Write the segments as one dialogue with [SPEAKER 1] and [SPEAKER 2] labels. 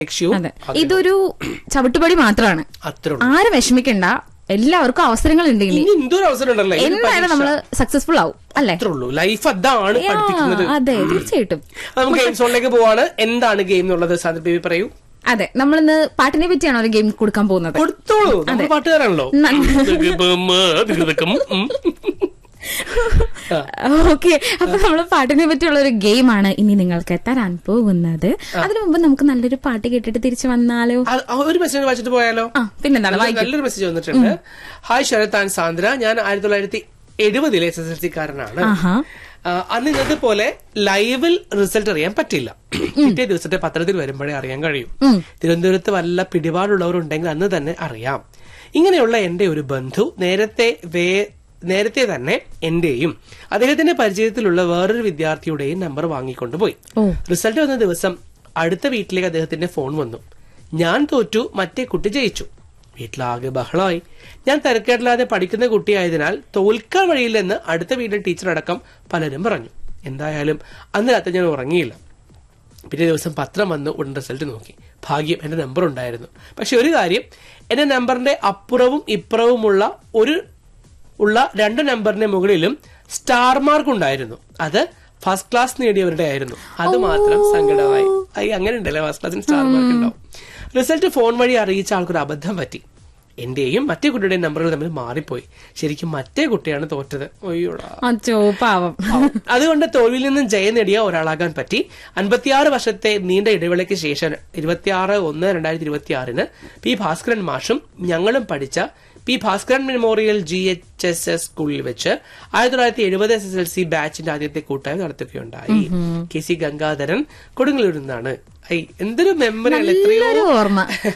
[SPEAKER 1] ലക്ഷ്യവും
[SPEAKER 2] അതെ ഇതൊരു ചവിട്ടുപടി മാത്രമാണ്
[SPEAKER 1] അത്രേ ഉള്ളൂ
[SPEAKER 2] ആരും വിഷമിക്കണ്ട എല്ലാവർക്കും അവസരങ്ങൾ ഉണ്ട് ഇനി
[SPEAKER 1] ഇനി എന്തൊരു അവസരം ഉണ്ടല്ലോ ഇതിന്
[SPEAKER 2] എന്തായാലും
[SPEAKER 1] പരീക്ഷ.
[SPEAKER 2] നമ്മള് സക്സസ്ഫുൾ ആവും അല്ലേ
[SPEAKER 1] അത്രേ ഉള്ളൂ ലൈഫ് അതാണ്
[SPEAKER 2] യാ,
[SPEAKER 1] പഠിപ്പിക്കുന്നത്
[SPEAKER 2] അതെ തീർച്ചയായിട്ടും
[SPEAKER 1] നമുക്ക് ഗെയിം സോണിലേക്ക് പോവാണ് എന്താണ് ഗെയിം എന്നുള്ളത് സാന്ദ്ര ബേബി പറയൂ
[SPEAKER 2] അതെ നമ്മളിന്ന് പാട്ടിനെ പറ്റിയാണ് ഒരു ഗെയിം കൊടുക്കാൻ പോകുന്നത്
[SPEAKER 1] കൊടുത്തോളൂ നമ്മൾ പാട്ടുകാരാണല്ലോ
[SPEAKER 2] ന-
[SPEAKER 1] ഉം.
[SPEAKER 2] ഓക്കെ അപ്പൊ നമ്മള് പാട്ടിനെ പറ്റിയുള്ള ഒരു ഗെയിമാണ് ഇനി നിങ്ങൾക്ക് തരാൻ പോകുന്നത് അതിനു മുമ്പ് നമുക്ക് നല്ലൊരു പാട്ട് കേട്ടിട്ട് തിരിച്ചു വന്നാലോ
[SPEAKER 1] ആ- ആ ഒരു മെസ്സേജ് വായിച്ചിട്ട് പോയാലോ
[SPEAKER 2] ആ പിന്നെന്താണ്
[SPEAKER 1] നല്ല-
[SPEAKER 2] വായിക്കും
[SPEAKER 1] നല്ലൊരു മെസ്സേജ് വന്നിട്ടുണ്ട് ഹായ് ശരത് ആൻഡ് സാന്ദ്ര ഞാൻ ആയിരത്തി തൊള്ളായിരത്തി എഴുപതിലെ എസ് എസ് എൽ സിക്കാരനാണ്
[SPEAKER 2] ആഹാ
[SPEAKER 1] ആ, അന്ന് ഇന്നത്തെ പോലെ ലൈവിൽ റിസൾട്ട് അറിയാൻ പറ്റില്ല പിറ്റേ ദിവസത്തെ പത്രത്തിൽ വരുമ്പോഴേ അറിയാൻ കഴിയും
[SPEAKER 2] ഉം.
[SPEAKER 1] തിരുവനന്തപുരത്ത് വല്ല പിടിപാടുള്ളവരുണ്ടെങ്കിൽ അന്ന് തന്നെ അറിയാം ഇങ്ങനെയുള്ള എന്റെ ഒരു ബന്ധു നേരത്തെ വേ നേരത്തെ തന്നെ എന്റെയും അദ്ദേഹത്തിന്റെ പരിചയത്തിലുള്ള വേറൊരു വിദ്യാർത്ഥിയുടെയും നമ്പർ വാങ്ങിക്കൊണ്ടുപോയി
[SPEAKER 2] ഓ
[SPEAKER 1] റിസൾട്ട് വന്ന ദിവസം അടുത്ത വീട്ടിലേക്ക് അദ്ദേഹത്തിന്റെ ഫോൺ വന്നു ഞാൻ തോറ്റു മറ്റേ കുട്ടി ജയിച്ചു വീട്ടിലാകെ ബഹളമായി ഞാൻ തിരക്കേടില്ലാതെ പഠിക്കുന്ന കുട്ടിയായതിനാൽ തോൽക്കാൻ വഴിയില്ലെന്ന് അടുത്ത വീട്ടിലെ ടീച്ചർ അടക്കം പലരും പറഞ്ഞു എന്തായാലും അന്ന് രാത്രി ഞാൻ ഉറങ്ങിയില്ല പിറ്റേ ദിവസം പത്രം വന്ന് ഉടൻ റിസൾട്ട് നോക്കി ഭാഗ്യം എന്റെ നമ്പർ ഉണ്ടായിരുന്നു പക്ഷെ ഒരു കാര്യം എന്റെ നമ്പറിന്റെ അപ്പുറവും ഇപ്പുറവുമുള്ള ഒരു ഉള്ള രണ്ട് നമ്പറിന്റെ മുകളിലും സ്റ്റാർ മാർക്ക് ഉണ്ടായിരുന്നു അത് ഫസ്റ്റ് ക്ലാസ് നേടിയവരുടെ ആയിരുന്നു അത് മാത്രം സങ്കടമായി ഐ അങ്ങനെ ഉണ്ടല്ലേ ഫസ്റ്റ് ക്ലാസ്സിന് സ്റ്റാർ മാർക്ക് ഉണ്ടാവും റിസൾട്ട് ഫോൺ വഴി അറിയിച്ച ആൾക്കൊരു അബദ്ധം പറ്റി എന്റെയും മറ്റേ കുട്ടിയുടെയും നമ്പറുകൾ തമ്മിൽ മാറിപ്പോയി ശരിക്കും മറ്റേ കുട്ടിയാണ് തോറ്റത് അയ്യോടാ
[SPEAKER 2] അച്ചോ പാവം
[SPEAKER 1] അതുകൊണ്ട് തോൽവിയിൽ നിന്നും ജയം നേടിയ ഒരാളാകാൻ പറ്റി അൻപത്തിയാറ് വർഷത്തെ നീണ്ട ഇടവേളയ്ക്ക് ശേഷം ഇരുപത്തിയാറ് ഒന്ന് രണ്ടായിരത്തി ഇരുപത്തിയാറിന് പി ഭാസ്കരൻ മാഷും ഞങ്ങളും പഠിച്ച P Bhaskaran memorial G H S S സ്കൂളിൽ വെച്ച് ആയിരത്തി തൊള്ളായിരത്തി എഴുപത് എസ് എസ് എൽ സി ബാച്ചിന്റെ ആദ്യത്തെ കൂട്ടായ്മ നടത്തുകയുണ്ടായി കെ സി ഗംഗാധരൻ കൊടുങ്ങല്ലൂരിൽ നിന്നാണ് ഐ എന്തൊരു മെമ്മറികൾ എത്രയോ
[SPEAKER 2] നല്ലൊരു ഓർമ്മ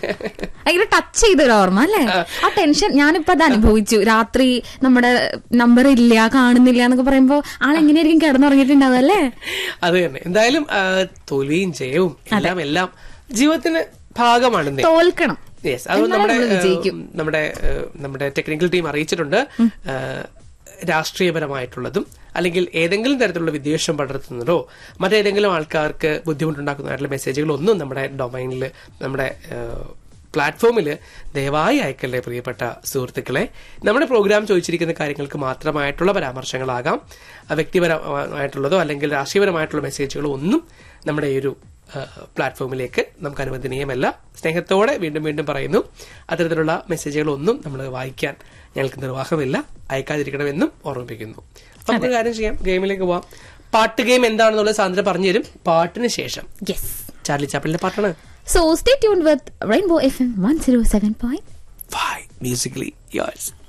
[SPEAKER 2] ഭയങ്കര ടച്ച് ചെയ്തൊരു ഓർമ്മ അല്ലേ ആ ടെൻഷൻ ഞാനിപ്പോ അത് അനുഭവിച്ചു രാത്രി നമ്മുടെ നമ്പർ ഇല്ല കാണുന്നില്ല എന്നൊക്കെ പറയുമ്പോ ആളെങ്ങനെയായിരിക്കും കിടന്നുറങ്ങിയിട്ടുണ്ടാവും അല്ലേ
[SPEAKER 1] അത് തന്നെ എന്തായാലും ആ, തോൽവിയും ജയവും എല്ലാം എല്ലാം ജീവിതത്തിന് ഭാഗമാണെന്നേ
[SPEAKER 2] തോൽക്കണം
[SPEAKER 1] യെസ് അത്
[SPEAKER 2] എന്നാലേ
[SPEAKER 1] നമ്മുടെ
[SPEAKER 2] നമ്മള് വിജയിക്കും.
[SPEAKER 1] ഏഹ്, നമ്മുടെ ഏഹ്, നമ്മുടെ ടെക്നിക്കൽ ടീം അറിയിച്ചിട്ടുണ്ട് ഏഹ്, രാഷ്ട്രീയപരമായിട്ടുള്ളതും അല്ലെങ്കിൽ ഏതെങ്കിലും തരത്തിലുള്ള വിദ്വേഷം പടർത്തുന്നതോ മറ്റേതെങ്കിലും ആൾക്കാർക്ക് ബുദ്ധിമുട്ടുണ്ടാക്കുന്നതായിട്ടുള്ള മെസ്സേജുകളോ ഒന്നും നമ്മുടെ ഡൊമൈനിൽ നമ്മുടെ പ്ലാറ്റ്ഫോമിൽ ദയവായി അയക്കല്ലേ പ്രിയപ്പെട്ട സുഹൃത്തുക്കളെ നമ്മുടെ പ്രോഗ്രാം ചോദിച്ചിരിക്കുന്ന കാര്യങ്ങൾക്ക് മാത്രമായിട്ടുള്ള പരാമർശങ്ങളാകാം ആ, വ്യക്തിപരമായിട്ടുള്ളതോ അല്ലെങ്കിൽ രാഷ്ട്രീയപരമായിട്ടുള്ള മെസ്സേജുകളോ ഒന്നും നമ്മുടെ ഈ ഒരു പ്ലാറ്റ്ഫോമിലേക്ക് നമുക്ക് അനുവദനീയമല്ല സ്നേഹത്തോടെ വീണ്ടും വീണ്ടും പറയുന്നു അത്തരത്തിലുള്ള മെസ്സേജുകളൊന്നും നമ്മൾ വായിക്കാൻ ഞങ്ങൾക്ക് നിർവാഹമില്ല അയക്കാതിരിക്കണമെന്നും ഓർമ്മിപ്പിക്കുന്നു അപ്പൊ നമുക്ക് കാര്യം ചെയ്യാം ഗെയിമിലേക്ക് പോവാം പാട്ട് ഗെയിം എന്താണെന്നുള്ളത് സാന്ദ്ര പറഞ്ഞു തരും പാട്ടിന് ശേഷം
[SPEAKER 2] യെസ്
[SPEAKER 1] ചാർലി ചാപ്പലിന്റെ പാട്ടാണ്
[SPEAKER 2] so stay tune with Rainbow F M one zero seven point
[SPEAKER 1] five musically yours